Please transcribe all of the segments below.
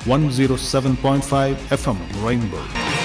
107.5 FM Rainbow.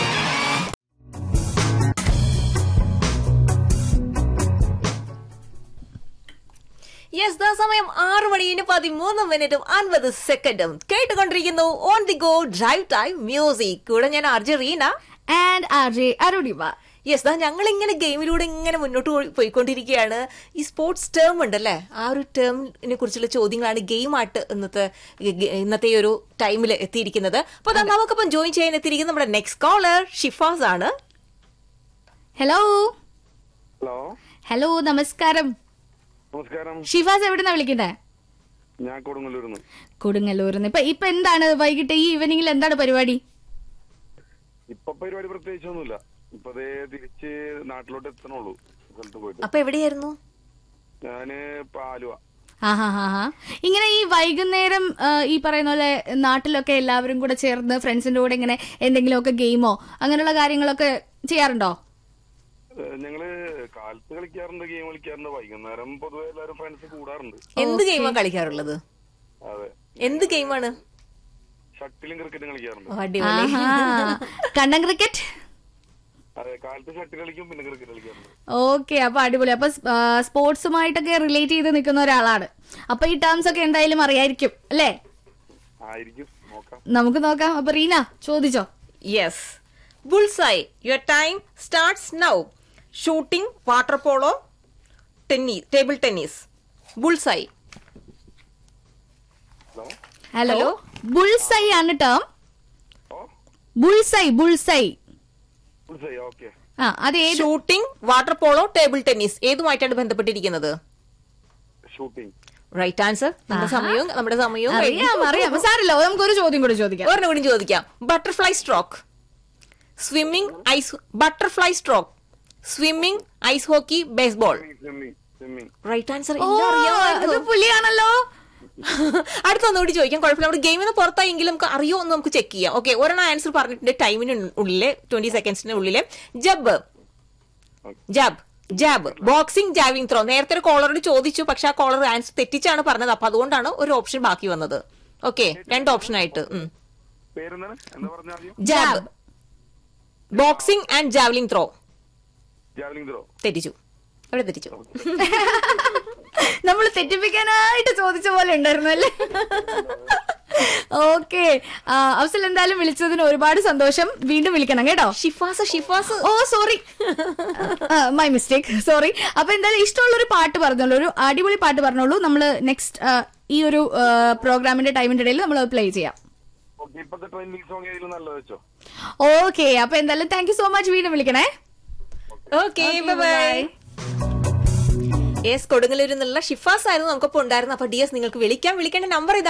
Yes ദാ സമയം ആറ് മണിന് പതിമൂന്ന് മിനിറ്റും അൻപത് സെക്കൻഡും കേട്ടുകൊണ്ടിരിക്കുന്നു on the go drive time music കൂടെ ഞാൻ RJ Reena and R J Arunima yes ദാ ഞങ്ങൾ ഇങ്ങനെ ഗെയിമിലൂടെ ഇങ്ങനെ മുന്നോട്ട് പോയി- പോയിക്കൊണ്ടിരിക്കുകയാണ് ഈ സ്പോർട്സ് ടേം ഉണ്ടല്ലേ ആ ഒരു ടേമിനെ കുറിച്ചുള്ള ചോദ്യങ്ങളാണ് ഗെയിമായിട്ട് ഇന്നത്തെ ഗെ- ഇന്നത്തെ ഈ ഒരു ടൈമിൽ എത്തിയിരിക്കുന്നത് അപ്പൊ ദാ നമുക്കിപ്പം ജോയിൻ ചെയ്യാൻ എത്തിയിരിക്കുന്നത് നമ്മുടെ നെക്സ്റ്റ് കോളർ ഷിഫാസ് ആണ് ഹലോ ഹലോ ഹലോ നമസ്കാരം നമസ്കാരം ഷിഫാസ് എവിടുന്നാ വിളിക്കുന്നേ ഞാൻ കൊടുങ്ങല്ലൂരിന്ന് കൊടുങ്ങല്ലൂരിന്ന് ഇപ്പൊ ഇപ്പൊ എന്താണ് വൈകിട്ട് ഈ ഈവനിങ്ങിൽ എന്താണ് പരിപാടി ഇപ്പൊ പരിപാടി പ്രത്യേകിച്ചൊന്നുമില്ല ഇപ്പൊ ദേ തിരിച്ച് നാട്ടിലോട്ട് എത്തണുള്ളൂ സ്ഥലത്ത് പോയിട്ട് അപ്പൊ എവിടെയായിരുന്നു ഞാന് ഇപ്പൊ ആലുവ ആഹാ ഹാ ഹാ ഇങ്ങനെ ഈ വൈകുന്നേരം ആ, ഈ പറയുന്ന പോലെ നാട്ടിലൊക്കെ എല്ലാവരും കൂടെ ചേർന്ന് ഫ്രണ്ട്സിന്റെ കൂടെ ഇങ്ങനെ എന്തെങ്കിലുമൊക്കെ ഗെയിമോ അങ്ങനെയുള്ള കാര്യങ്ങളൊക്കെ ചെയ്യാറുണ്ടോ ഏഹ് ഞങ്ങള് കാലത്ത് കളിക്കാറുണ്ട് ഗെയിം കളിക്കാറുണ്ട് വൈകുന്നേരം പൊതുവെ എല്ലാവരും ഫ്രണ്ട്സ് കൂടാറുണ്ട് എന്ത് ഗെയിമാണ് കളിക്കാറുള്ളത് അതെ എന്ത് ഗെയിമാണ് ഷട്ടിലും ക്രിക്കറ്റും കളിക്കാറുണ്ട് അടിപൊളി ആഹാ കണ്ടം ക്രിക്കറ്റ് അതെ കാലത്ത് ഷട്ടിൽ കളിക്കും പിന്നെ ക്രിക്കറ്റ് കളിക്കാറുണ്ട് ഓക്കെ അപ്പൊ അടിപൊളി അപ്പൊ സ്പോർട്സുമായിട്ടൊക്കെ റിലേറ്റ് ചെയ്ത് നിൽക്കുന്ന ഒരാളാണ് അപ്പൊ ഈ ടേംസ് ഒക്കെ എന്തായാലും അറിയായിരിക്കും അല്ലേ ആയിരിക്കും നോക്കാം നമുക്ക് നോക്കാം അപ്പൊ റീന ചോദിച്ചോ yes bullseye your time starts now shooting water polo tennis table tennis bullseye hello hello Hello? Bullseye ആണ് ടേം ഓ ബുൾസൈ ബുൾസൈ ഓക്കെ ആ അത് ഏത് shooting water polo table tennis ഏതുമായിട്ടാണ് ബന്ധപ്പെട്ടിരിക്കുന്നത് ഷൂട്ടിംഗ് റൈറ്റ് ആൻസർ നമ്മുടെ സമയവും നമ്മുടെ സമയവും അറിയാം അറിയാം സാറില്ല നമുക്ക് ഒരു ചോദ്യം കൂടി ചോദിക്കാം ഒരെണ്ണം കൂടി ചോദിക്കാം butterfly stroke swimming ice butterfly stroke swimming ice hockey baseball swimming swimming right answer ഓ ഇത് പുലിയാണല്ലോ അടുത്ത ഒന്നുകൂടി ചോദിക്കാം കുഴപ്പമില്ല നമ്മുടെ ഗെയിമിൽ നിന്ന് പുറത്തായെങ്കിലും നമുക്ക് അറിയോ എന്ന് നമുക്ക് ചെക്ക് ചെയ്യാം ഓക്കെ ഒരെണ്ണം ആൻസർ പറഞ്ഞിട്ടുണ്ട് ടൈമിന് ഉള്ളിലെ ട്വന്റി സെക്കൻഡ്സിന് ഉള്ളിലെ ജബ് ജാബ് ജാബ് ബോക്സിംഗ് ജാവിംഗ് ത്രോ നേരത്തെ ഒരു കോളറോട് ചോദിച്ചു പക്ഷെ ആ കോളർ ആൻസർ തെറ്റിച്ചാണ് പറഞ്ഞത് അപ്പൊ അതുകൊണ്ടാണ് ഒരു ഓപ്ഷൻ ബാക്കി വന്നത് ഓക്കെ രണ്ട് ഓപ്ഷൻ ആയിട്ട് പേരെന്താണ് എന്താ പറഞ്ഞ ആദ്യം jab boxing and javelin throw javelin throw തെറ്റിച്ചു അവിടെ തെറ്റിച്ചു നമ്മൾ തെറ്റിപ്പിക്കാനായിട്ട് ചോദിച്ച പോലെ ഉണ്ടായിരുന്നു അല്ലേ ഓക്കെ അവസൽ എന്തായാലും വിളിച്ചതിന് ഒരുപാട് സന്തോഷം വീണ്ടും വിളിക്കണം കേട്ടോ ഷിഫാസ് ഷിഫാസ് ഓ സോറി മൈ മിസ്റ്റേക്ക് സോറി അപ്പൊ എന്തായാലും ഇഷ്ടമുള്ള ഒരു പാട്ട് പറഞ്ഞോളൂ ഒരു അടിപൊളി പാട്ട് പറഞ്ഞോളൂ നമ്മൾ നെക്സ്റ്റ് ഈ ഒരു പ്രോഗ്രാമിന്റെ ടൈമിന്റെ ഇടയിൽ നമ്മൾ പ്ലേ ചെയ്യാം ഓക്കെ ഇപ്പത്തെ ട്രെൻഡിങ് സോങ് ഏതെങ്കിലും നല്ലത് വെച്ചോ ഓക്കെ അപ്പൊ എന്തായാലും താങ്ക് യു സോ മച്ച് വീണ്ടും വിളിക്കണേ ഓക്കെ ബൈ എസ് കൊടുങ്ങല്ലൂരിൽ നിന്നുള്ള ഷിഫാസ് ആയിരുന്നു നമുക്കൊപ്പം ഉണ്ടായിരുന്നു അപ്പൊ ഡി എസ് നിങ്ങൾക്ക് വിളിക്കാം വിളിക്കേണ്ട നമ്പർ